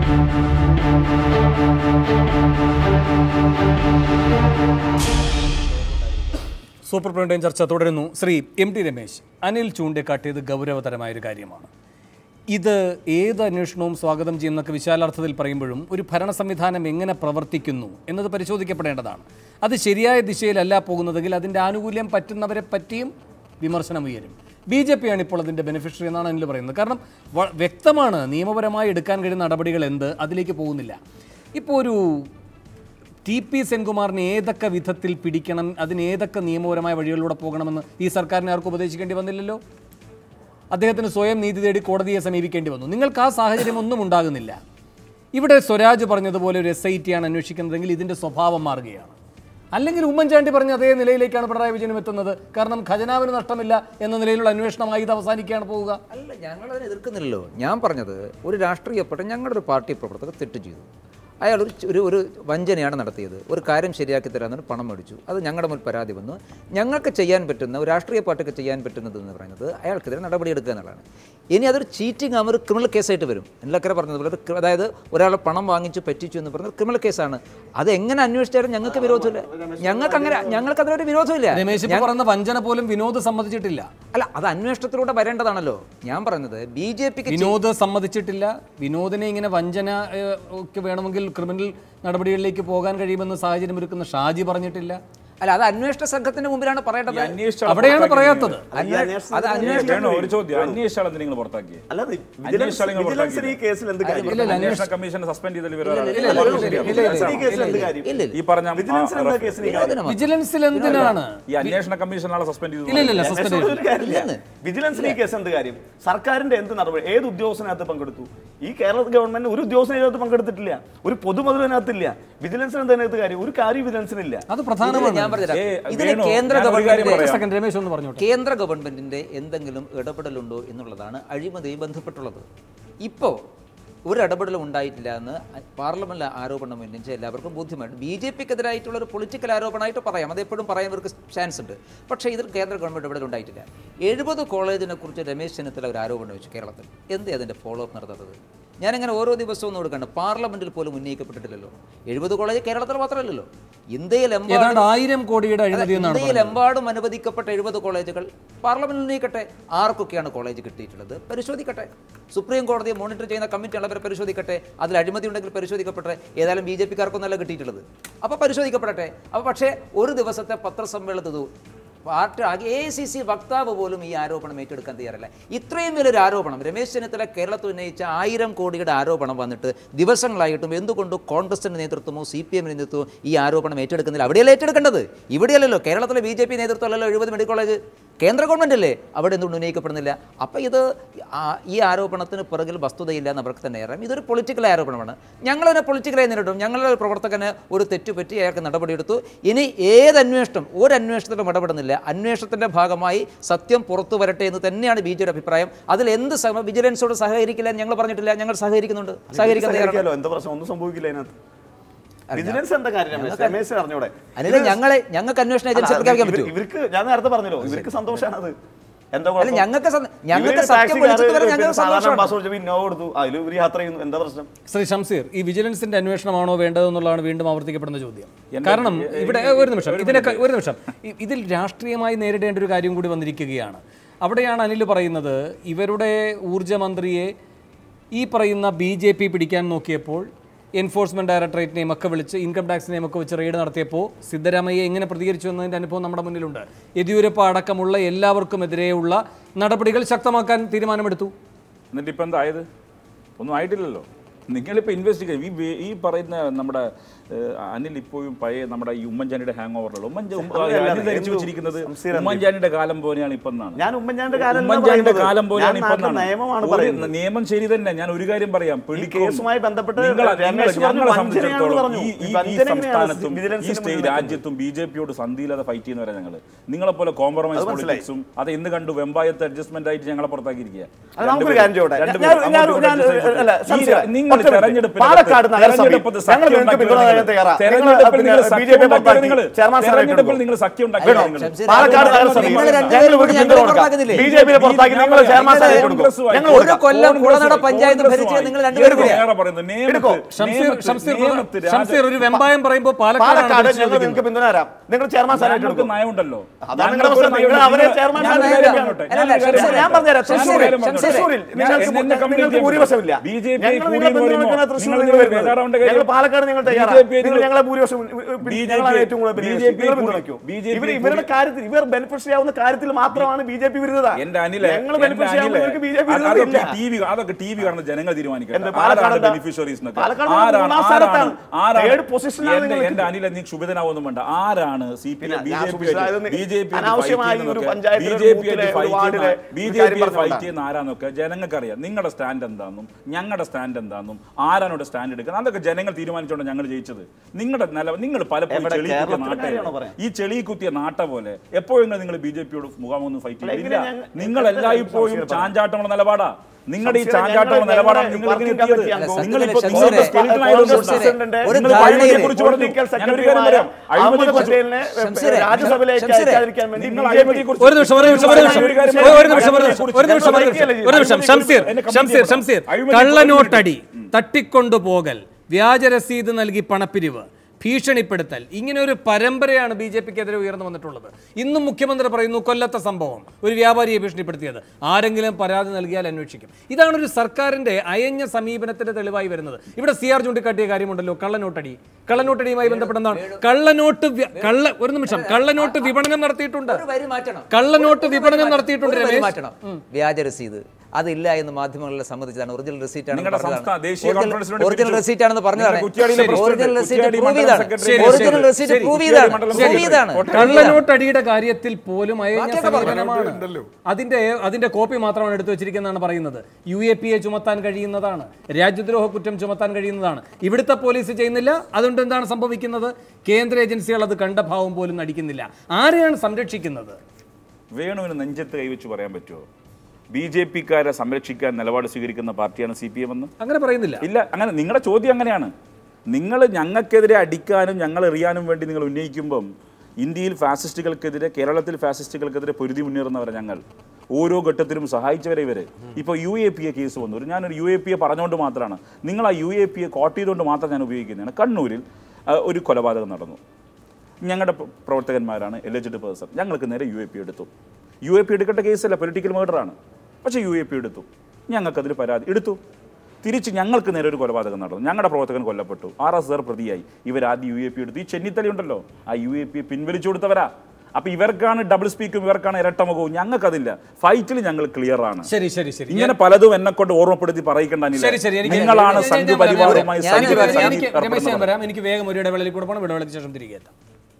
Super പ്രിന്റൈൻ ചർച്ച തുടരുന്നു ശ്രീ എം ടി രമേശ് അനിൽ ചൂണ്ടിക്കാട്ടിയത് ഗൗരവതരമായൊരു കാര്യമാണ് ഇത് ഏത് അന്വേഷണവും സ്വാഗതം ചെയ്യുന്നൊക്കെ വിശാലാർത്ഥത്തിൽ പറയുമ്പോഴും ഒരു ഭരണ സംവിധാനം എങ്ങനെ പ്രവർത്തിക്കുന്നു എന്നത് പരിശോധിക്കപ്പെടേണ്ടതാണ് അത് ശരിയായ ദിശയിലല്ല പോകുന്നതെങ്കിൽ അതിൻ്റെ ആനുകൂല്യം പറ്റുന്നവരെ പറ്റിയും വിമർശനം ഉയരും ബി ജെ പിയാണ് ഇപ്പോൾ അതിൻ്റെ ബെനിഫിഷ്യറി എന്നാണ് അനിൽ പറയുന്നത് കാരണം വ- വ്യക്തമാണ് നിയമപരമായി എടുക്കാൻ കഴിയുന്ന നടപടികൾ എന്ത് അതിലേക്ക് പോകുന്നില്ല ഇപ്പോൾ ഒരു ടി പി സെൻകുമാറിനെ ഏതൊക്കെ വിധത്തിൽ പിടിക്കണം അതിന് ഏതൊക്കെ നിയമപരമായ വഴികളിലൂടെ പോകണമെന്ന് ഈ സർക്കാരിനെ ആർക്കും ഉപദേശിക്കേണ്ടി വന്നില്ലല്ലോ അദ്ദേഹത്തിന് സ്വയം നീതി തേടി കോടതിയെ സമീപിക്കേണ്ടി വന്നു നിങ്ങൾക്ക് ആ സാഹചര്യം ഒന്നും ഉണ്ടാകുന്നില്ല ഇവിടെ സ്വരാജ് പറഞ്ഞതുപോലെ ഒരു എസ് ഐ ടി ആണ് അന്വേഷിക്കുന്നതെങ്കിൽ ഇതിൻ്റെ സ്വഭാവം മാറുകയാണ് അല്ലെങ്കിൽ ഉമ്മൻചാണ്ടി പറഞ്ഞ അതേ നിലയിലേക്കാണ് പിണറായി വിജയനും എത്തുന്നത് കാരണം ഖജനാവിന് നഷ്ടമില്ല എന്ന നിലയിലുള്ള അന്വേഷണമായി ഇത് അവസാനിക്കുകയാണ് പോവുക അല്ല ഞങ്ങളതിനെ എതിർക്കുന്നില്ലല്ലോ ഞാൻ പറഞ്ഞത് ഒരു രാഷ്ട്രീയപ്പെട്ട ഞങ്ങളുടെ ഒരു പാർട്ടി പ്രവർത്തകർ തെറ്റ് ചെയ്തു അയാൾ ഒരു ച- ഒരു ഒരു വഞ്ചനയാണ് നടത്തിയത് ഒരു കാര്യം ശരിയാക്കി തരാമെന്ന് പണം മേടിച്ചു അത് ഞങ്ങളുടെ മുന്നിൽ പരാതി വന്നു ഞങ്ങൾക്ക് ചെയ്യാൻ പറ്റുന്ന ഒരു രാഷ്ട്രീയ പാർട്ടിക്ക് ചെയ്യാൻ പറ്റുന്നത് എന്ന് പറയുന്നത് അയാൾക്കെതിരെ നടപടിയെടുക്കുക എന്നുള്ളതാണ് ഇനി അതൊരു ചീറ്റിംഗ് ആകുമ്പോൾ ഒരു ക്രിമിനൽ കേസായിട്ട് വരും എന്നൊക്കെ പറഞ്ഞതുപോലെ ഒരു ക്രി- അതായത് ഒരാൾ പണം വാങ്ങിച്ചു പറ്റിച്ചു എന്ന് പറഞ്ഞത് ക്രിമിനൽ കേസാണ് അത് എങ്ങനെ അന്വേഷിച്ചാലും ഞങ്ങൾക്ക് വിരോധമില്ല ഞങ്ങൾക്ക് അങ്ങനെ ഞങ്ങൾക്ക് അതിനൊരു വിരോധമില്ല രമേശ് ഇപ്പോൾ പറയുന്ന വഞ്ചന പോലും വിനോദ് സമ്മതിച്ചിട്ടില്ല അല്ല അത് അന്വേഷണത്തിലൂടെ വരേണ്ടതാണല്ലോ ഞാൻ പറയുന്നത് ബി ജെ പിക്ക് വിനോദ് സമ്മതിച്ചിട്ടില്ല വിനോദിനെ ഇങ്ങനെ വഞ്ചന ഏഹ്, ഒക്കെ വേണമെങ്കിൽ ക്രിമിനൽ നടപടികളിലേക്ക് പോകാൻ കഴിയുമെന്ന് സാഹചര്യം ഒരുക്കുന്ന ഷാജി പറഞ്ഞിട്ടില്ല അല്ല അത് അന്വേഷണ സംഘത്തിന്റെ മുമ്പിലാണ് പറയേണ്ടത് അന്വേഷിച്ചാൽ അവിടെയാണ് പുറത്താക്കിയത് പറയാത്തത് അന്വേ- അത് അന്വേഷണം വേണോ ഒരു ചോദ്യം അന്വേഷിച്ചാൽ എന്ത് നിങ്ങൾ പുറത്താക്കിയത് അല്ലാതെ അന്വേഷിച്ചാൽ നിങ്ങൾ വിജിലൻസിന് ഈ കേസിൽ എന്ത് കാര്യം ഇല്ല, ഇല്ല, അന്വേഷണ കമ്മീഷൻ സസ്പെൻഡ് ചെയ്തതിൽ ഇവർ വിജിലൻസിന് ഈ കേസിൽ എന്ത് കാര്യം ഇല്ല ഇല്ല ഈ പറഞ്ഞ വിജിലൻസിന് എന്താ കേസിന് ഈ കാര്യം വിനോദനം വിജിലൻസിൽ എന്തിനാണ് ഈ അന്വേഷണ കമ്മീഷനാണ് സസ്പെൻഡ് ഇല്ല ചെയ്തത് ഇല്ല ഇല്ല സസ്പെൻഡ് അന്വേഷണത്തിൽ ഒരു കാര്യമില്ല വിജിലൻസിന് ഈ കേസ് എന്ത് കാര്യം സർക്കാരിന്റെ എന്ത് നടപടി ഏത് ഉദ്യോഗസ്ഥനകത്ത് പങ്കെടുത്തു ഈ കേരള ഗവൺമെന്റ് ഒരു ഉദ്യോഗസ്ഥനും ഇതിനകത്ത് പങ്കെടുത്തിട്ടില്ല ഒരു പൊതുമുതലിനകത്തില്ല വിജിലൻസിന് എന്തിനകത്ത് കാര്യം ഒരു കാര്യം വിജിലൻസിനില്ല അത് ഇതില് പ്രധാനമാണ് ഞാൻ പറഞ്ഞുതരാം ഏ, ഇതിന് വേണു, കേന്ദ്ര ഞാൻ ഒരു കാര്യം ഗവൺമെന്റ് പറയാം. സെക്കൻഡ് രമേശ് ഒന്ന് പറഞ്ഞോട്ടെ കേന്ദ്ര ഗവൺമെന്റിന്റെ എന്തെങ്കിലും ഇടപെടലുണ്ടോ എന്നുള്ളതാണ് അഴിമതിയുമായി ബന്ധപ്പെട്ടുള്ളത് ഇപ്പോൾ ഒരു ഇടപെടലും ഉണ്ടായിട്ടില്ല എന്ന് പാർലമെന്റിൽ ആരോപണം ഉന്നയിച്ച എല്ലാവർക്കും ബോധ്യമായിട്ട് ബി ജെ പിക്കെതിരായിട്ടുള്ള ഒരു പൊളിറ്റിക്കൽ ആരോപണമായിട്ട് പറയാം അത് എപ്പോഴും പറയാൻ ഇവർക്ക് ചാൻസ് ഉണ്ട് പക്ഷേ ഇതിൽ കേന്ദ്ര ഗവൺമെന്റ് ഇടപെടൽ ഉണ്ടായിട്ടില്ല എഴുപത് കോളേജിനെ കുറിച്ച് രമേശ് ചെന്നിത്തല ഒരു ആരോപണം വെച്ചു കേരളത്തിൽ എന്തേ അതിന്റെ ഫോളോ അപ്പ് നടത്താത്തത് ഞാനിങ്ങനെ ഓരോ ദിവസവും നോക്കണ്ട പാർലമെന്റിൽ പോലും ഉന്നയിക്കപ്പെട്ടിട്ടില്ലല്ലോ എഴുപത് കോളേജ് കേരളത്തിൽ മാത്രമല്ലല്ലോ ഇന്ത്യയിലെമ്പാടും ഏതാണ്ട് ആയിരം കോടിയുടെ അഴിമതി എന്നാണ് ഇന്ത്യയിലെമ്പാടും അനുവദിക്കപ്പെട്ട എഴുപത് കോളേജുകൾ പാർലമെന്റിൽ ഉന്നയിക്കട്ടെ ആർക്കൊക്കെയാണ് കോളേജ് കിട്ടിയിട്ടുള്ളത് പരിശോധിക്കട്ടെ സുപ്രീം കോടതിയെ മോണിറ്റർ ചെയ്യുന്ന കമ്മിറ്റി ഉള്ളവരെ പരിശോധിക്കട്ടെ അതിൽ അഴിമതി ഉണ്ടെങ്കിൽ പരിശോധിക്കപ്പെടട്ടെ ഏതായാലും ബി ജെ പിക്കാർക്കൊന്നല്ല കിട്ടിയിട്ടുള്ളത് അപ്പോൾ പരിശോധിക്കപ്പെടട്ടെ അപ്പോൾ പക്ഷേ ഒരു ദിവസത്തെ പത്രസമ്മേളനത്തിൽ പാർട്ടി ആകെ എ സി സി വക്താവ് പോലും ഈ ആരോപണം ഏറ്റെടുക്കാൻ തയ്യാറല്ല ഇത്രയും വലിയൊരു ആരോപണം രമേശ് ചെന്നിത്തല കേരളത്തിൽ ഉന്നയിച്ച ആയിരം കോടിയുടെ ആരോപണം വന്നിട്ട് ദിവസങ്ങളായിട്ടും എന്തുകൊണ്ട് കോൺഗ്രസിന്റെ നേതൃത്വമോ സി പി എമ്മിന്റെ നേതൃത്വമോ ഈ ആരോപണം ഏറ്റെടുക്കുന്നില്ല അവിടെയല്ല ഏറ്റെടുക്കേണ്ടത് ഇവിടെയല്ലല്ലോ കേരളത്തിലെ ബി ജെ പി നേതൃത്വമല്ലല്ലോ എഴുപത് മെഡിക്കൽ കോളേജ് കേന്ദ്ര ഗവൺമെന്റ് അല്ലേ അവിടെ എന്തുകൊണ്ട് ഉന്നയിക്കപ്പെടുന്നില്ല അപ്പോൾ ഇത് ആ- ഈ ആരോപണത്തിന് പിറകിൽ വസ്തുതയില്ല എന്ന് അവർക്ക് തന്നെ അറിയാം ഇതൊരു പൊളിറ്റിക്കൽ ആരോപണമാണ് ഞങ്ങളതിനെ പൊളിറ്റിക്കലായി നേരിടും ഞങ്ങളുടെ ഒരു പ്രവർത്തകന് ഒരു തെറ്റ് പറ്റി അയാൾക്ക് നടപടിയെടുത്തു ഇനി ഏത് അന്വേഷണം ഒരു അന്വേഷണത്തിലും ഇടപെടുന്നില്ല അന്വേഷണത്തിന്റെ ഭാഗമായി സത്യം പുറത്തു വരട്ടെ എന്ന് തന്നെയാണ് ബി ജെയുടെ അഭിപ്രായം അതിൽ എന്ത് സഹ വിജിലൻസോട് സഹകരിക്കില്ല എന്ന് ഞങ്ങൾ പറഞ്ഞിട്ടില്ല ഞങ്ങൾ സഹകരിക്കുന്നുണ്ട് സഹകരിക്കാൻ തയ്യാറാണ് സഹകരിക്കാലോ എന്താ പ്രശ്നം ഒന്നും സംഭവിക്കില്ല അതിനകത്ത് വിജിലൻസ് എന്താ കാര്യം രമേശ് രമേശ് അറിഞ്ഞൂടെ അല്ലെങ്കിൽ ഞങ്ങളെ ഞങ്ങൾക്ക് അന്വേഷണ ഏജൻസി അല്ല, പ്രഖ്യാപിക്കാൻ ഇവർ- പറ്റുമോ ഇവർക്ക് ഞാൻ നേരത്തെ പറഞ്ഞല്ലോ ഇവർക്ക് സന്തോഷമാണ് അത് എന്താ അല്ല കുഴപ്പം? ഞങ്ങൾക്ക് സ- ഞങ്ങൾക്ക് ഇവര് സത്യം ടാക്സി വിളിച്ചിട്ട് കാര് വരാൻ പിന്നെ ഞങ്ങൾക്ക് സാധാരണ സന്തോഷമാണ്. ബസ് ഓടിച്ചപ്പോൾ ഇന്നോവ കൊടുത്തു അതിൽ ഇവർ യാത്ര ചെയ്യുന്നു എന്താ പ്രശ്നം ശ്രീ ഷംസീർ ഈ വിജിലൻസിന്റെ അന്വേഷണമാണോ വേണ്ടതെന്നുള്ളതാണ് വീണ്ടും ആവർത്തിക്കപ്പെടുന്ന ചോദ്യം കാരണം ഇവിടെ ഒരു നിമിഷം ഇതിനൊക്കെ ഒരു നിമിഷം ഇ- ഇതിൽ രാഷ്ട്രീയമായി നേരിടേണ്ട ഒരു കാര്യം കൂടി വന്നിരിക്കുകയാണ് അവിടെയാണ് അനിൽ പറയുന്നത് ഇവരുടെ ഊർജ്ജമന്ത്രിയെ ഈ പറയുന്ന ബി ജെ പി പിടിക്കാൻ നോക്കിയപ്പോൾ എൻഫോഴ്സ്മെന്റ് ഡയറക്ടറേറ്റിനെയും ഒക്കെ വിളിച്ച് ഇൻകം ടാക്സിനെയും ഒക്കെ വെച്ച് റെയ്ഡ് നടത്തിയപ്പോൾ സിദ്ധരാമയ്യ എങ്ങനെ പ്രതികരിച്ചു എന്നതിന്റെ അനുഭവം നമ്മുടെ മുന്നിലുണ്ട് യെദ്യൂരപ്പ അടക്കമുള്ള എല്ലാവർക്കും എതിരെയുള്ള നടപടികൾ ശക്തമാക്കാൻ തീരുമാനമെടുത്തു എന്നിട്ട് ഇപ്പം എന്തായത് ഒന്നും ആയിട്ടില്ലല്ലോ നിങ്ങളിപ്പോൾ ഇൻവെസ്റ്റിഗേറ്റ് ഈ വേ- ഈ പറയുന്ന നമ്മുടെ ഏഹ്, അനിൽ ഇപ്പോഴും പഴയ നമ്മുടെ ഈ ഉമ്മൻചാണ്ടിയുടെ ഹാങ് ഓവറിലുള്ള ഉമ്മൻചാണ്ടി അനിൽ ധരിച്ചു വെച്ചിരിക്കുന്നത് സംശയം എന്ത്? ഉമ്മൻചാണ്ടിയുടെ കാലം പോലെയാണ് ഇപ്പം എന്നാണ് ഞാൻ ഉമ്മൻചാണ്ടിന്റെ കാലം അല്ല ഉമ്മൻചാണ്ടിയുടെ പറയുന്നത്. കാലം പോലെയാണ് ഞാൻ ഇപ്പം നാട്ടിലെ നിയമമാണ് ഒരു പറയുന്നത്. നിയമം ശരി തന്നെ ഞാൻ ഒരു കാര്യം പറയാം പിടിക്കും. കേസുമായി ബന്ധപ്പെട്ട് നിങ്ങളെ- രമേശ് നിങ്ങളെ- പറഞ്ഞു ഞങ്ങളെ വഞ്ചനയാണെന്ന് സംബന്ധിച്ചിടത്തോളം പറഞ്ഞു. ഈ- ഈ- ഈ വഞ്ചന എങ്ങനെയാണ് സംസ്ഥാനത്തും ഈ വിജിലൻസിന് സ്റ്റേ മുന്നിൽ രാജ്യത്തും ബി ജെ പിയോട് സന്ധിയില്ലാതെ ഫൈറ്റ് ചെയ്യുന്നവരാ ഞങ്ങൾ നിങ്ങളെപ്പോലെ കോംപ്രമൈസ് അത് മനസ്സിലായി. പൊളിറ്റിക്സും അത് ഇന്ന് കണ്ടു വെമ്പായത്ത് അഡ്ജസ്റ്റ്മെന്റ് ആയിട്ട് ഞങ്ങളെ പുറത്താക്കിയിരിക്കുക അത് നമുക്കൊരു കാര്യം ചെയ്യട്ടെ. ഞാൻ- ഞാൻ- ഞാൻ- ഞാൻ- അല്ല, സംശയം. ഒറ്റ മിനിറ്റ്. തെരഞ്ഞെടുപ്പിനകത്ത് പാലക്കാട് നഗരസഭയിൽ തെരഞ്ഞെടുപ്പത്ത് ഞങ്ങൾ സഖ്യം നിങ്ങൾക്ക് പിന്തുണ ഉണ്ടാക്കിയത് നൽകാൻ തയ്യാറാ. നിങ്ങൾ തെരഞ്ഞെടുപ്പിൽ പിന്നെ നിങ്ങൾ ബി സഖ്യം ജെ പി ഉണ്ടാക്കിയത് പുറത്താക്കി നിങ്ങൾ ചെയർമാൻ സ്ഥാനം തെരഞ്ഞെടുപ്പിൽ ഏറ്റെടുത്തു. നിങ്ങൾ സഖ്യം ഉണ്ടാക്കിയത് നിങ്ങൾ ശംസീർ, പാലക്കാട് നിങ്ങൾ നഗരസഭയിൽ രണ്ടുപേരും ഞങ്ങൾ ഇവർക്ക് ഞങ്ങളെ പിന്തുണ കൊടുക്കാം പുറത്താക്കുന്നില്ലേ? ബി ജെ പിയെ പുറത്താക്കി നിങ്ങൾ ചെയർമാൻ സ്ഥാനം ഏറ്റെടുക്കും ഞങ്ങൾ ഒരു കൊടുക്കാം. കൊല്ലം കുളനട പഞ്ചായത്ത് ഭരിച്ചത് നിങ്ങൾ രണ്ടുപേരും കൂടിയാ. എടുക്കോ? ഷംസീർ ഷംസീർ ഷംസീർ ഒരു വെമ്പായം പറയുമ്പോൾ പാലക്കാടാണ് പാലക്കാട് തിരിച്ചു ഞങ്ങൾ ചോദിക്കുന്നത്. നിങ്ങൾക്ക് പിന്തുണ തരാം നിങ്ങൾ ചെയർമാൻ സ്ഥാനം ഞങ്ങൾക്ക് ഏറ്റെടുക്കും നയമുണ്ടല്ലോ അതാണ് നിങ്ങളുടെ പ്രശ്നം. നിങ്ങൾ അവരെ ചെയർമാൻ ഞാൻ സ്ഥാനം പറയാം. ഏറ്റെടുക്കണം. അല്ല, അല്ല, ഞാൻ- ഞാൻ പറഞ്ഞുതരാം ശംസീർ, തൃശ്ശൂരിൽ ശംസീർ. തൃശ്ശൂരിൽ നിങ്ങൾക്ക് ഞാൻ എന്നെ കമ്മിറ്റി നിങ്ങൾക്ക് ഭൂരിപക്ഷമില്ല ബി ജെ പി ഞങ്ങൾ കൂടി നിങ്ങളെ എന്ന് പിന്തുണയ്ക്കുന്ന പറയുമ്പോൾ തൃശ്ശൂരിൽ നിങ്ങൾ നിങ്ങൾ വരുന്നത്. വേദാറാവേണ്ട കാര്യം. ഞങ്ങൾ പാലക്കാട് നിങ്ങൾ തയ്യാറാണ് ബി ജെ പി നിങ്ങൾ ഞങ്ങളെ ഭൂരിപക്ഷം ബി ജെ ഞങ്ങളാണ് പി ഏറ്റവും കൂടുതൽ ബി ജെ ബെനിഫിഷ്യറി. പി നിങ്ങൾ കൂടി- പിന്തുണയ്ക്കൂ ബി ജെ പി ഇവർ ഇവരുടെ കൂടി- കാര്യത്തിൽ ഇവർ ബെനിഫിഷ്യറി ആവുന്ന കാര്യത്തിൽ മാത്രമാണ് ബി ജെ പി വിരുദ്ധത എന്റെ അനിലെ ഞങ്ങൾ എന്റെ ബെനിഫിഷ്യറി അനിലെ, ആവുന്നവർക്ക് ബി ജെ പി അതൊക്കെ വിരുദ്ധതയില്ല ടി വി അതൊക്കെ ടി വി കാണുന്ന ജനങ്ങൾ തീരുമാനിക്കണം എന്ത് പാലക്കാട് ആരാണ് എന്താ? ബെനിഫിഷ്യറീസ് എന്നൊക്കെ പാലക്കാട് ആരാണ് മൂന്നാം സ്ഥാനത്താണ്. ആരാണ് Third position-ലാണ് എന്റെ നിങ്ങൾ എന്റെ അനിലെ നീ ക്ഷുഭിതനാവൊന്നും വേണ്ട ആരാണ് സി പി പിന്നെ ബി ഞാൻ ജെ പി സുഭിക്ഷനായതെന്ന് ബി ജെ പി അനാവശ്യമായി ഒരു പഞ്ചായത്തിലെ ബി ജെ ഒരു പി ബൂത്തിലെ ഒരു വാർഡിലെ ബി ഒരു ജെ കാര്യം പി ഫൈറ്റ് പറഞ്ഞുകൊണ്ടാണ്. ചെയ്യുന്ന ആരാന്നൊക്കെ ജനങ്ങൾക്കറിയാം നിങ്ങളുടെ സ്റ്റാൻഡ് എന്താണെന്നും ഞങ്ങളുടെ സ്റ്റാൻഡ് എന്താണെന്നും ആരാണ് ഇവിടെ സ്റ്റാൻഡ് എടുക്കുന്നത് അതൊക്കെ ജനങ്ങൾ തീരുമാനിച്ചുകൊണ്ട് ഞങ്ങൾ ജയിച്ചത് നിങ്ങളുടെ നില നിങ്ങൾ പലപ്പോഴും എവിടെ? ചെളി കുത്തിയ കേരളത്തിലെ നാട്ട കാര്യമാണോ പറയുന്നത്? ഈ ചെളി കുത്തിയ നാട്ട പോലെ എപ്പോഴെങ്കിലും നിങ്ങൾ ബി ജെ പിയോട് മുഖാമൊന്നും ഫൈറ്റ് അല്ല, ചെയ്തില്ല എങ്ങനെ ഞങ്ങ- നിങ്ങൾ എത്ര എല്ലായ്പ്പോഴും സംശയം ചാഞ്ചാട്ടമുള്ള നിലപാടാ നിങ്ങളുടെ ഈ സംശയം ചാഞ്ചാട്ടമുള്ള ഞങ്ങൾ- നിലപാടാണ് ഞങ്ങൾ നിങ്ങൾ ഇങ്ങനെ വർക്കിംഗ് എത്തിയത് കമ്മിറ്റി അംഗവും നിങ്ങൾ ഇപ്പോൾ ശംസീരെ, നിങ്ങൾക്ക് ശംസീരെ, skeleton ശംസീരെ, ആയതുകൊണ്ട് ശംസീരെ, ഒരു നിങ്ങൾ ധാരണയില്ല. അഴിമതിയെ കുറിച്ച് പറഞ്ഞു പൊളിറ്റിക്കൽ ഞാൻ ഒരു കാര്യം പറയാം അഹമ്മദ് അഴിമതിയെ കുറിച്ച് പട്ടേലിനെ ശംസീരെ, രാജ്യസഭയിലേക്ക് ശംസീരെ, അയക്കാതിരിക്കാൻ വേണ്ടി നിങ്ങൾ ബി ജെ അഴിമതിയെ പി കുറിച്ച് ഒരു നിമിഷം ഒരു നിമിഷം ഒരു നിമിഷം ഒരു നിമിഷം ഒരു നിമിഷം ഒരു നിമിഷം ഒരു നിമിഷം ഒരു നിമിഷം ഷംസീർ ഷംസീർ ഷംസീർ കള്ളനോട്ടടി തട്ടിക്കൊണ്ടുപോകൽ വ്യാജ രസീത് നൽകി പണപ്പിരിവ് ഭീഷണിപ്പെടുത്തൽ ഇങ്ങനെ ഒരു പരമ്പരയാണ് ബി ജെ പിക്കെതിരെ ഉയർന്നു വന്നിട്ടുള്ളത് ഇന്നും മുഖ്യമന്ത്രി പറയുന്നു കൊല്ലത്തെ സംഭവം ഒരു വ്യാപാരിയെ ഭീഷണിപ്പെടുത്തിയത് ആരെങ്കിലും പരാതി നൽകിയാൽ അന്വേഷിക്കും ഇതാണ് ഒരു സർക്കാരിന്റെ അയഞ്ഞ സമീപനത്തിന്റെ തെളിവായി വരുന്നത് ഇവിടെ സി ആർ ചൂണ്ടിക്കാട്ടിയ കാര്യമുണ്ടല്ലോ കള്ളനോട്ടടി കള്ളനോട്ടടിയുമായി ബന്ധപ്പെടുന്നതാണ് കള്ളനോട്ട് വ്യ- കള്ള ഒരു നിമിഷം കള്ളനോട്ട് വിപണനം നടത്തിയിട്ടുണ്ട് ഒരു വരി മാറ്റണം കള്ളനോട്ട് വിപണനം നടത്തിയിട്ടുണ്ട് ഒരു വരി രമേശ്. മാറ്റണം വ്യാജ രസീത് അതില്ല എന്ന് മാധ്യമങ്ങളെ സമ്മതിച്ചതാണ് ഒറിജിനൽ റെസീറ്റ് ആണ് നിങ്ങളുടെ സംസ്ഥാന ദേശീയ കോൺഫറൻസിനോട് ഒറിജിനൽ പിടിച്ചു. റെസീറ്റ് ആണെന്ന് പറഞ്ഞതാണ് നിങ്ങൾ കുറ്റ്യാടിയിലെ president, original receipt Kuttiady prove മണ്ഡലം ചെയ്താണ് സെക്രട്ടറി, ഒറിജിനൽ ശരി, റെസീറ്റ് ശരി, പ്രൂവ് കുറ്റ്യാടി ചെയ്താണ് മണ്ഡലം പ്രൂവ് സെക്രട്ടറി, ചെയ്താണ് കോട്ടയം. കള്ളനോട്ടടിയുടെ കാര്യത്തിൽ പോലും അയഞ്ഞ ബാക്കിയൊക്കെ പറഞ്ഞു. സമീപനമാണ് അതിന്റെ അതിന്റെ കോപ്പി മാത്രമാണ് എടുത്തു വെച്ചിരിക്കുന്നതാണ് പറയുന്നത് യു എ പി എ ചുമത്താൻ കഴിയുന്നതാണ് രാജ്യദ്രോഹ കുറ്റം ചുമത്താൻ കഴിയുന്നതാണ് ഇവിടുത്തെ പോലീസ് ചെയ്യുന്നില്ല അതുകൊണ്ട് എന്താണ് സംഭവിക്കുന്നത് കേന്ദ്ര ഏജൻസികൾ അത് കണ്ട ഭാവം പോലും നടിക്കുന്നില്ല ആരെയാണ് സംരക്ഷിക്കുന്നത് വേണുവിന് നെഞ്ചത്ത് കൈവച്ച് പറയാൻ പറ്റുമോ ബി ജെ പിക്കാരെ സംരക്ഷിക്കാൻ നിലപാട് സ്വീകരിക്കുന്ന പാർട്ടിയാണ് സി പി എം എന്ന് അങ്ങനെ പറയുന്നില്ല ഇല്ല അങ്ങനെ നിങ്ങളുടെ ചോദ്യം അങ്ങനെയാണ് നിങ്ങൾ ഞങ്ങൾക്കെതിരെ അടിക്കാനും ഞങ്ങൾ എറിയാനും വേണ്ടി നിങ്ങൾ ഉന്നയിക്കുമ്പം ഇന്ത്യയിൽ ഫാസിസ്റ്റുകൾക്കെതിരെ കേരളത്തിൽ ഫാസിസ്റ്റുകൾക്കെതിരെ പൊരുതി മുന്നേറുന്നവരെ ഞങ്ങൾ ഓരോ ഘട്ടത്തിലും സഹായിച്ചവരെ ഇവർ ഇപ്പോൾ U A P A case വന്നു ഒരു ഞാനൊരു യു എ പി എ പറഞ്ഞുകൊണ്ട് മാത്രമാണ് നിങ്ങൾ ആ U A P A quote ചെയ്തുകൊണ്ട് മാത്രം ഞാൻ ഉപയോഗിക്കുന്നതാണ് കണ്ണൂരിൽ ആ, ഒരു കൊലപാതകം നടന്നു ഞങ്ങളുടെ പ്ര- പ്രവർത്തകന്മാരാണ് എലജഡ് പേഴ്സൺ ഞങ്ങൾക്ക് നേരെ യു എ പി എടുത്തു യു എ പി എടുക്കേണ്ട കേസല്ല പൊളിറ്റിക്കൽ മർഡറാണ് പക്ഷേ യു എ പി എടുത്തു ഞങ്ങൾക്കതിൽ പരാതി എടുത്തു തിരിച്ച് ഞങ്ങൾക്ക് നേരെ ഒരു കൊലപാതകം നടന്നു ഞങ്ങളുടെ പ്രവർത്തകൻ കൊല്ലപ്പെട്ടു ആർ എസ് ആർ പ്രതിയായി ഇവരാദ്യം യു എ പി എടുത്തു ഈ ചെന്നിത്തല ഉണ്ടല്ലോ ആ യു എ പി പിൻവലിച്ചു കൊടുത്തവരാ അപ്പൊ ഇവർക്കാണ് ഡബിൾ സ്പീക്കും ഇവർക്കാണ് ഇരട്ടമുഖവും ഞങ്ങൾക്കതില്ല ഫൈറ്റിൽ ഞങ്ങൾ ക്ലിയർ ആണ് ശരി ശരി ശരി ഇങ്ങനെ പലതും എന്നെ കൊണ്ട് ഓർമ്മപ്പെടുത്തി പറയിക്കണ്ട അനിലേ. ശരി ശരി എനിക്ക് നിങ്ങളാണ് ഞാൻ- സംഘ് ഞാൻ- ഞാൻ- പരിവാറുമായി ഞാൻ- സംഘ് എനിക്ക് സംഘ് എനിക്ക് രമേശ് ഞാൻ ഏർപ്പെടുന്നവർ. വരാം എനിക്ക് വേഗം ഒരു ഇടവേളയിൽ കൂടെ പോകണം ഇടവേളയ്ക്ക് ശേഷം തിരികെ എത്താം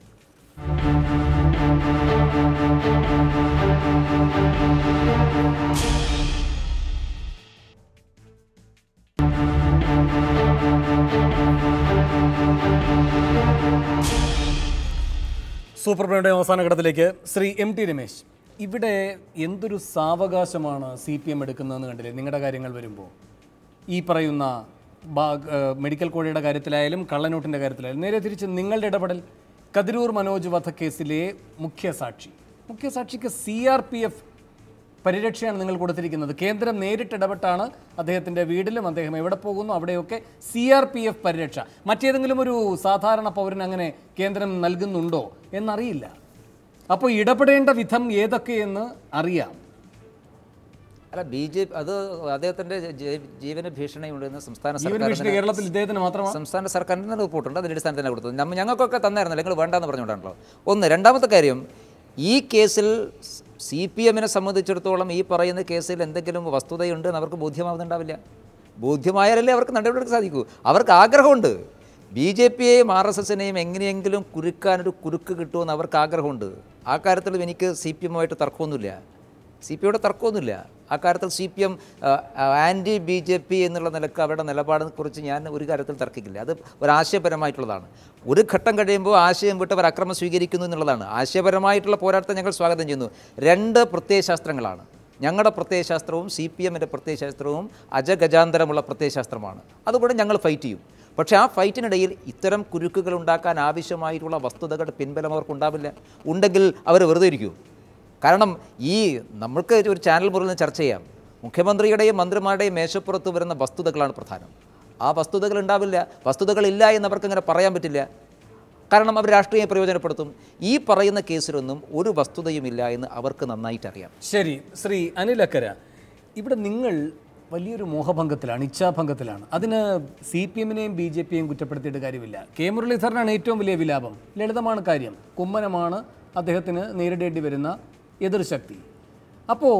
സൂപ്പർ പ്രിയുടെ അവസാന ഘട്ടത്തിലേക്ക് ശ്രീ എം ടി രമേശ് ഇവിടെ എന്തൊരു സാവകാശമാണ് സി പി എം എടുക്കുന്നതെന്ന് കണ്ടില്ലേ നിങ്ങളുടെ കാര്യങ്ങൾ വരുമ്പോൾ ഈ പറയുന്ന ബാ- ഏഹ് മെഡിക്കൽ കോഴയുടെ കാര്യത്തിലായാലും കള്ളനോട്ടിൻ്റെ കാര്യത്തിലായാലും നേരെ തിരിച്ച് നിങ്ങളുടെ ഇടപെടൽ കതിരൂർ മനോജ് വധക്കേസിലെ മുഖ്യ സാക്ഷി മുഖ്യ സാക്ഷിക്ക് സി ആർ പി എഫ് പരിരക്ഷയാണ് നിങ്ങൾ കൊടുത്തിരിക്കുന്നത് കേന്ദ്രം നേരിട്ട് ഇടപെട്ടാണ് അദ്ദേഹത്തിൻ്റെ വീട്ടിലും അദ്ദേഹം എവിടെ പോകുന്നു അവിടെയൊക്കെ സി ആർ പി എഫ് പരിരക്ഷ മറ്റേതെങ്കിലും ഒരു സാധാരണ പൗരന് അങ്ങനെ കേന്ദ്രം നൽകുന്നുണ്ടോ എന്നറിയില്ല അപ്പോൾ ഇടപെടേണ്ട വിധം ഏതൊക്കെയെന്ന് അറിയാം അല്ല ബി ജെ പി അത് അദ്ദേഹത്തിന്റെ ജീ- ജീവന് ഭീഷണിയുണ്ടെന്ന് സംസ്ഥാന ജീവൻ ഭീഷണി സർക്കാർ കേരളത്തിൽ ഇദ്ദേഹത്തിന് മാത്രമാണ് സംസ്ഥാന സർക്കാരിന് റിപ്പോർട്ടുണ്ട് അതിൻ്റെ അടിസ്ഥാനത്തിൽ തന്നെ കൊടുത്തത് നമ്മ ഞങ്ങൾക്കൊക്കെ തന്നായിരുന്നല്ലോ നിങ്ങൾ വേണ്ടെന്ന് പറഞ്ഞുകൊണ്ടാണല്ലോ ഒന്ന് രണ്ടാമത്തെ കാര്യം ഈ കേസിൽ സി പി എമ്മിനെ സംബന്ധിച്ചിടത്തോളം ഈ പറയുന്ന കേസിൽ എന്തെങ്കിലും വസ്തുതയുണ്ട് എന്ന് അവർക്ക് ബോധ്യമാവുന്നുണ്ടാവില്ല ബോധ്യമായാലല്ലേ അവർക്ക് നടപടിയെടുക്കാൻ സാധിക്കൂ അവർക്ക് ആഗ്രഹമുണ്ട് ബി ജെ പിയെയും ആർ എസ് എസിനെയും എങ്ങനെയെങ്കിലും കുരുക്കാനൊരു കുരുക്ക് കിട്ടുമെന്ന് അവർക്ക് ആഗ്രഹമുണ്ട് ആ കാര്യത്തിലും എനിക്ക് സി പി എമ്മുമായിട്ട് തർക്കമൊന്നുമില്ല സി പി ഐയുടെ തർക്കമൊന്നുമില്ല ആ കാര്യത്തിൽ C P M anti B J P എന്നുള്ള നിലക്ക് അവരുടെ നിലപാടിനെ കുറിച്ച് ഞാൻ ഒരു കാര്യത്തിൽ തർക്കിക്കില്ല അത് ഒരു ആശയപരമായിട്ടുള്ളതാണ് ഒരു ഘട്ടം കഴിയുമ്പോൾ ആശയം വിട്ടവർ അക്രമം സ്വീകരിക്കുന്നു എന്നുള്ളതാണ് ആശയപരമായിട്ടുള്ള പോരാട്ടത്തെ ഞങ്ങൾ സ്വാഗതം ചെയ്യുന്നു രണ്ട് പ്രത്യയശാസ്ത്രങ്ങളാണ് ഞങ്ങളുടെ പ്രത്യയശാസ്ത്രവും സി പി എമ്മിൻ്റെ പ്രത്യയശാസ്ത്രവും അജഗജാന്തരമുള്ള പ്രത്യയശാസ്ത്രമാണ് അതുകൊണ്ട് ഞങ്ങൾ ഫൈറ്റ് ചെയ്യും പക്ഷേ ആ ഫൈറ്റിനിടയിൽ ഇത്തരം കുരുക്കുകൾ ഉണ്ടാക്കാൻ ആവശ്യമായിട്ടുള്ള വസ്തുതകളുടെ പിൻബലം അവർക്കുണ്ടാവില്ല ഉണ്ടെങ്കിൽ അവർ വെറുതെ ഇരിക്കൂ കാരണം ഈ നമ്മൾക്ക് ഒരു ചാനൽ മുറിൽ നിന്ന് ചർച്ച ചെയ്യാം മുഖ്യമന്ത്രിയുടെയും മന്ത്രിമാരുടെയും മേശപ്പുറത്ത് വരുന്ന വസ്തുതകളാണ് പ്രധാനം ആ വസ്തുതകൾ ഉണ്ടാവില്ല വസ്തുതകളില്ല എന്ന് അവർക്ക് അങ്ങനെ പറയാൻ പറ്റില്ല കാരണം അവർ രാഷ്ട്രീയം പ്രയോജനപ്പെടുത്തും ഈ പറയുന്ന കേസിലൊന്നും ഒരു വസ്തുതയുമില്ല എന്ന് അവർക്ക് നന്നായിട്ട് അറിയാം ശരി ശ്രീ അനിലക്കര ഇവിടെ നിങ്ങൾ വലിയൊരു മോഹഭംഗത്തിലാണ് ഇച്ഛാഭംഗത്തിലാണ് അതിന് സി പി എമ്മിനെയും ബി ജെ പിയെയും കുറ്റപ്പെടുത്തിയിട്ട് കാര്യമില്ല കെ മുരളീധരനാണ് ഏറ്റവും വലിയ വിലാപം ലളിതമാണ് കാര്യം കുമ്മനമാണ് അദ്ദേഹത്തിന് നേരിടേണ്ടി വരുന്ന എതിർശക്തി അപ്പോൾ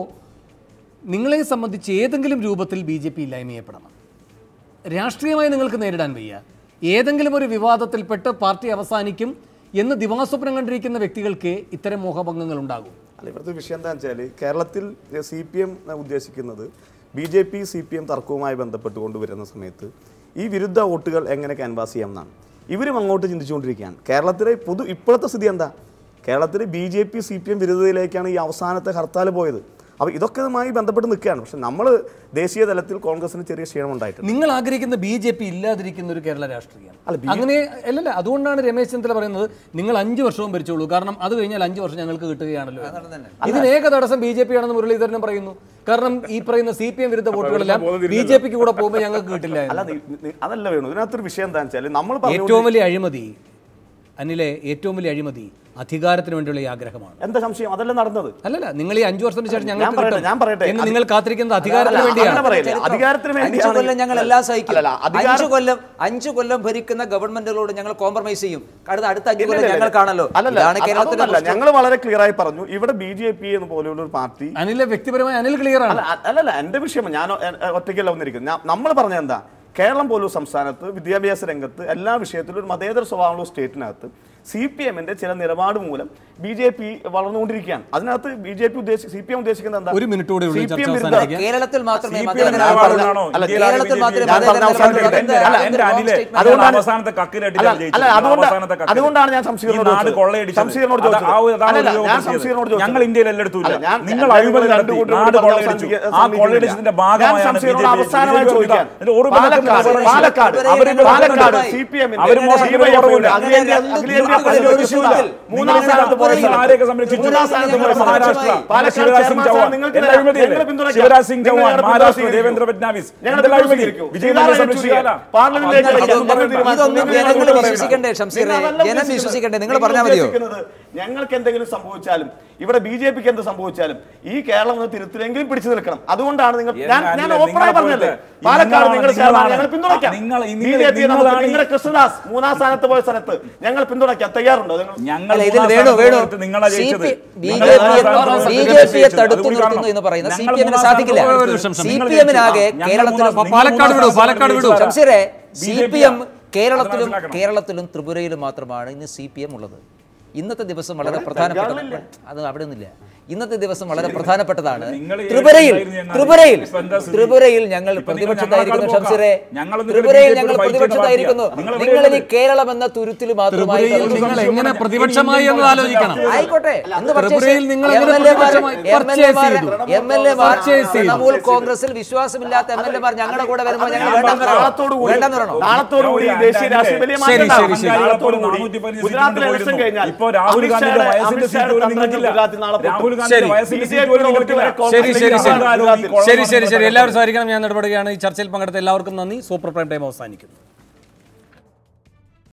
നിങ്ങളെ സംബന്ധിച്ച് ഏതെങ്കിലും രൂപത്തിൽ ബി ജെ പി ഇല്ലായ്മയപ്പെടണം രാഷ്ട്രീയമായി നിങ്ങൾക്ക് നേരിടാൻ വയ്യ ഏതെങ്കിലും ഒരു വിവാദത്തിൽപ്പെട്ട് പാർട്ടി അവസാനിക്കും എന്ന് ദിവാസ്വപ്നം കണ്ടിരിക്കുന്ന വ്യക്തികൾക്ക് ഇത്തരം മോഹഭംഗങ്ങൾ ഉണ്ടാകും അല്ല ഇവിടുത്തെ വിഷയം എന്താ വെച്ചാൽ കേരളത്തിൽ സി പി എം ഉദ്ദേശിക്കുന്നത് B J P C P M തർക്കവുമായി ബന്ധപ്പെട്ട് കൊണ്ടുവരുന്ന സമയത്ത് ഈ വിരുദ്ധ വോട്ടുകൾ എങ്ങനെ ക്യാൻവാസ് ചെയ്യാം എന്നാണ് ഇവരും അങ്ങോട്ട് ചിന്തിച്ചുകൊണ്ടിരിക്കുകയാണ് കേരളത്തിലെ പൊതു ഇപ്പോഴത്തെ സ്ഥിതി എന്താ കേരളത്തിൽ B J P C P M വിരുദ്ധതയിലേക്കാണ് ഈ അവസാനത്തെ ഹർത്താൽ പോയത് അപ്പോൾ ഇതൊക്കെയുമായി ബന്ധപ്പെട്ട് നിൽക്കുകയാണ് പക്ഷെ നമ്മൾ ദേശീയ തലത്തിൽ കോൺഗ്രസിന് ചെറിയ ക്ഷീണം ഉണ്ടായിട്ടുണ്ട് നിങ്ങൾ ആഗ്രഹിക്കുന്ന ബി ജെ പി ഇല്ലാതിരിക്കുന്ന ഒരു കേരള രാഷ്ട്രീയം അല്ല, അങ്ങനെ അല്ലല്ല അതുകൊണ്ടാണ് രമേശ് ചെന്നിത്തല പറയുന്നത് നിങ്ങൾ അഞ്ച് വർഷവും ഭരിച്ചോളൂ കാരണം അത് കഴിഞ്ഞാൽ അഞ്ച് വർഷം ഞങ്ങൾക്ക് കിട്ടുകയാണല്ലോ എന്ന്. ഇതിന് ഏക തടസ്സം ബി ജെ പി ആണെന്ന് മുരളീധരനും പറയുന്നു കാരണം ഈ പറയുന്ന സി പി എം വിരുദ്ധ വോട്ടുകളെല്ലാം ബി ജെ പിക്ക് കൂടെ പോകുമ്പോൾ ഞങ്ങൾക്ക് കിട്ടില്ല എന്ന്. അല്ല നി- നി- അതല്ല വേണു ഇതിനകത്തൊരു വിഷയം എന്താ വെച്ചാൽ നമ്മൾ ഏറ്റവും വലിയ അഴിമതി അനിലെ ഏറ്റവും വലിയ അഴിമതി അധികാരത്തിന് വേണ്ടിയുള്ള ഈ ആഗ്രഹമാണ് എന്താ സംശയം അതല്ല നടന്നത് അല്ലല്ല നിങ്ങൾ ഈ അഞ്ചു വർഷത്തിന് ശേഷം ഞാൻ ഞങ്ങൾക്ക് പറയട്ടെ, കിട്ടും ഞാൻ പറയട്ടെ. എന്ന് അത് നിങ്ങൾ കാത്തിരിക്കുന്നത് അല്ല, അധികാരത്തിന് അങ്ങനെ വേണ്ടിയാണ് പറയില്ല. അധികാരത്തിന് അഞ്ചു വേണ്ടിയാണ് കൊല്ലം ഞങ്ങൾ എല്ലാം സഹിക്കും അല്ലല്ല, അധികാരം- അഞ്ചു കൊല്ലം അഞ്ചു കൊല്ലം ഭരിക്കുന്ന ഗവൺമെന്റുകളോട് ഞങ്ങൾ കോംപ്രമൈസ് ചെയ്യും അടുത്ത അടുത്ത അഞ്ചു കൊല്ലം ഇല്ല, ഇല്ല, ഞങ്ങൾ കാണല്ലോ അല്ലല്ല, ഇതാണ് അത് കേരളത്തിലെ അതൊന്നല്ല. പ്രശ്നം. ഞങ്ങൾ വളരെ ക്ലിയർ ആയി പറഞ്ഞു ഇവിടെ ബി ജെ പി എന്ന് പോലെയുള്ള ഒരു പാർട്ടി അനിലെ വ്യക്തിപരമായി അനിൽ ക്ലിയർ ആണ് അല്ല അ- അല്ലല്ല എന്റെ വിഷയം ഞാൻ ഒ- എ- ഒറ്റയ്ക്കല്ല വന്നിരിക്കുന്നത് നമ്മൾ പറഞ്ഞ എന്താ കേരളം പോലൊരു സംസ്ഥാനത്ത് വിദ്യാഭ്യാസ രംഗത്ത് എല്ലാ വിഷയത്തിലും ഒരു മതേതര സ്വഭാവമുള്ള സ്റ്റേറ്റിനകത്ത് സി പി എമ്മിന്റെ ചില നിലപാട് മൂലം ബി ജെ പി വളർന്നുകൊണ്ടിരിക്കുകയാണ് അതിനകത്ത് ബി ജെ പി ഉദ്ദേശിച്ച് സി പി എം ഉദ്ദേശിക്കുന്നത് എന്താ ഒരു മിനിറ്റ് കൂടെ ഉള്ളൂ ഈ CPM ചർച്ച വിരുദ്ധ- അവസാനിപ്പിക്കാൻ. കേരളത്തിൽ മാത്രമേ CPM മതേതര നിലപാട് നിലപാട് കാണോ? അല്ല, ഇന്ത്യയിൽ കേരളത്തിൽ BJP മാത്രമേ ഞാൻ പറഞ്ഞ മതേതര അവസാനിപ്പിക്കട്ടെ. നിലപാട് അല്ല, ഉണ്ട്. എന്റെ wrong അനിലെ, statement. അതുകൊണ്ടാണ് അവസാനത്തെ കക്കിലടി അല്ല, ജയിച്ചത്. അല്ല, അതുകൊണ്ട്- അവസാനത്തെ കക്കിൽ. അതുകൊണ്ടാണ് ഞാൻ ഈ ശംസീറിനോട് നാട് ചോദിച്ചത്. കൊള്ളയടിച്ചത്. ശംസീറിനോട് അത് ചോദിച്ചത്. ആ ഒരു- അതാണ് അല്ലല്ല, ഒരു ഞാൻ ചോദിച്ചത്. ശംസീറിനോട് ചോദിച്ചത്. ഞങ്ങൾ ഇന്ത്യയിൽ എല്ലായിടത്തും ഇല്ല അല്ല, ഞാൻ- നിങ്ങൾ ഞാൻ അഴിമതി രണ്ട് നടത്തി കൂട്ടരും നാട് കൂടി കൊള്ളയടിച്ചു അവസാനിപ്പിക്കാൻ ആ സമ്മതിക്കുന്നില്ല. കൊള്ളയടിച്ചതിന്റെ ഞാൻ ഭാഗമായാണ് ശംസീറിനോട് BJP അവസാനമായി ചോദിക്കാൻ ഇതിന്റെ ഓർമ്മ പാലക്കാട് നടക്കുന്ന പാലക്കാട് അവര് പാലക്കാട് മോശം സി പി എമ്മിന്റെ അവര് മോശം കുറവില്ല. അഖിലേന്ത്യാ രണ്ട് അഖിലേന്ത്യാ ഗ്രൂപ്പുകളിൽ ഒരു പരിഷത്ത് ഗ്രൂപ്പിൽ മൂന്നാം സ്ഥാനത്ത് പോയ സ്ഥലം. ആരെയൊക്കെ സംരക്ഷിച്ചു മൂന്നാം സ്ഥാനത്ത് പോയ സ്ഥലം. മഹാരാഷ്ട്ര പാലക്കാട് ശിവരാജ് സിംഗ് ചെയർമാൻ ചൗഹാൻ നിങ്ങൾക്ക് എല്ലാ അഴിമതിയല്ലേ? ഞങ്ങളെ പിന്തുണയ്ക്കാം. ശിവരാജ് സിംഗ് നിങ്ങൾ ചൗഹാൻ ഞങ്ങളെ മഹാരാഷ്ട്ര പിന്തുണയ്ക്കും. ദേവേന്ദ്ര ഫഡ്നാവിസ് ഞങ്ങളെ എന്തെല്ലാം അഴിമതി പിന്തുണയ്ക്കും. വിജയ് സീതാറാം മല്യ സംരക്ഷിക്കാനാ യെച്ചൂരി പാർലമെന്റിലേക്ക് അതൊന്നും അയക്കാൻ പറയുന്നത്. തീരുമാനിച്ചു. ഇതൊന്നും നിങ്ങൾ ജനങ്ങൾ പറയുന്നത്. വിശ്വസിക്കണ്ടേ, ഷംസീറെ? നിങ്ങളതല്ല ജനം ഉദ്ദേശിക്കുന്നത്. വിശ്വസിക്കണ്ടേ? നിങ്ങൾ നിങ്ങൾ പറഞ്ഞാൽ മതിയോ? ഉദ്ദേശിക്കുന്നത് ഞങ്ങൾക്ക് എന്തെങ്കിലും സംഭവിച്ചാലും ഇവിടെ ബി ജെ പിക്ക് എന്ത് സംഭവിച്ചാലും ഈ കേരളം ഒന്ന് തിരുത്തിലെങ്കിലും പിടിച്ചു നിൽക്കണം അതുകൊണ്ടാണ് നിങ്ങൾ ഞാൻ ഞാൻ അല്ല, ഓപ്പണായി നിങ്ങളെ പറഞ്ഞല്ലേ പോലത്തെ- പാലക്കാട് നിങ്ങൾ നിങ്ങളാണ്- ചേർന്നാൽ ഞങ്ങൾ പിന്തുണയ്ക്കാം നിങ്ങൾ- ബി നിങ്ങൾ- ജെ പി നിങ്ങളാണ് ഈ- നിങ്ങളുടെ കൃഷ്ണദാസ് മൂന്നാം സ്ഥാനത്ത് പോയ സ്ഥലത്ത് ഞങ്ങൾ പിന്തുണയ്ക്കാം തയ്യാറുണ്ടോ നിങ്ങൾ ഞങ്ങൾ അല്ല, ഇതിൽ മൂന്നാം വേണു സ്ഥാനത്ത് വേണു പോയിട്ട് നിങ്ങളാ ജയിച്ചത്. ബി നിങ്ങൾ ജെ മൂന്നാം പിയെ സ്ഥാനത്ത് പോയിട്ട് ബി നിങ്ങളാ ജെ പിയെ ജയിച്ചത്. തടുത്തു അതുകൂടി നിർത്തുന്നു കാണണം. എന്ന് പറയുന്ന സി ഞങ്ങൾ പി എമ്മിന് മൂന്നാം സാധിക്കില്ല സ്ഥാനത്ത് ഒരു നിമിഷം, സി നിങ്ങൾ പി എമ്മിനാകെ ജയിച്ചു. ഞങ്ങൾ കേരളത്തിലും മൂന്നാം പാലക്കാട് വിടൂ, സ്ഥാനത്ത് പാലക്കാട് വിടൂ. ജയിച്ചതാ. ശംസീറെ സി BJP പി എം യാ. കേരളത്തിലും അത് മനസ്സിലാക്കണം. കേരളത്തിലും ത്രിപുരയിലും മാത്രമാണ് ഇന്ന് സി പി എം ഉള്ളത് ഇന്നത്തെ ദിവസം വളരെ പ്രധാനപ്പെട്ട അത് അവിടെ നിന്നില്ല ഇന്നത്തെ ദിവസം വളരെ പ്രധാനപ്പെട്ടതാണ് നിങ്ങൾ ഈ ത്രിപുരയിൽ ഇടയ്ക്കുണ്ടായിരുന്നു ഞങ്ങൾ. ത്രിപുരയിൽ എന്താ സ്ഥിതി? ത്രിപുരയിൽ ഞങ്ങൾ ഇപ്പൊ നിങ്ങൾ പ്രതിപക്ഷത്തായിരിക്കുന്നു ഞങ്ങളെക്കാൾ ഷംസീറെ ഞങ്ങളൊന്നും ത്രിപുരയിൽ BJP ഞങ്ങൾ യോട് fight ചെയ്യുന്ന പ്രതിപക്ഷത്തായിരിക്കുന്നു പാർട്ടിയാ. നിങ്ങൾ നിങ്ങൾ ഇനി എവിടെയാണ്? കേരളം എന്ന തുരുത്തിൽ മാത്രമായി ത്രിപുരയിൽ നിങ്ങൾ എങ്ങനെ പ്രതിപക്ഷമായി എന്ന് ആലോചിക്കണം ആയിക്കോട്ടെ എന്ന് ത്രിപുരയിൽ നിങ്ങൾ എങ്ങനെ പ്രതിപക്ഷമായി purchase ചെയ്തു? എം എൽ എമാർ Purchase ചെയ്തു. തൃണമൂൽ കോൺഗ്രസിൽ വിശ്വാസമില്ലാത്ത എം എൽ എമാർ ഞങ്ങളുടെ കൂടെ വരുമ്പോൾ ഞങ്ങൾ ഞാൻ വേണ്ടെന്ന് പറയണോ? നാളത്തോടുകൂടി വേണ്ടെന്ന് പറയണോ നാളത്തോടുകൂടി ഈ ദേശീയ രാഷ്ട്രീയ വലിയ ശരി, മാറ്റം ശരി, ഉണ്ടാവും. ശരി. നാളത്തോടുകൂടി നാനൂറ്റി പതിനഞ്ച് ഗുജറാത്തിൽ സീറ്റ് ഇലക്ഷൻ പോയിരുന്നു. കഴിഞ്ഞാൽ ഇപ്പോ രാഹുൽ ഗാന്ധിയുടെ അമിത്ഷായുടെ- വയസ്സിന്റെ അമിത്ഷായുടെ സീറ്റ് പോലും തന്ത്രങ്ങൾ നിങ്ങൾക്കില്ല. ഗുജറാത്തിൽ നാളെ പൊട്ടും. രാഹുൽ ശരി. ഗാന്ധിയുടെ വയസ്സിന്റെ ബി ജെ സീറ്റ് പോലും പിയുടെ നിങ്ങൾക്കില്ല. വോട്ട് ശരി ശരി ശരി ആരും ഈ ശരി ശരി ശരി കൊള്ളാൻ എല്ലാവരും സഹകരിക്കണം ഞാൻ ഇടപെടുകയാണ് ഈ ചർച്ചയിൽ പങ്കെടുത്ത എല്ലാവർക്കും നന്ദി സൂപ്പർ പ്രൈം ടൈം അവസാനിക്കുന്നു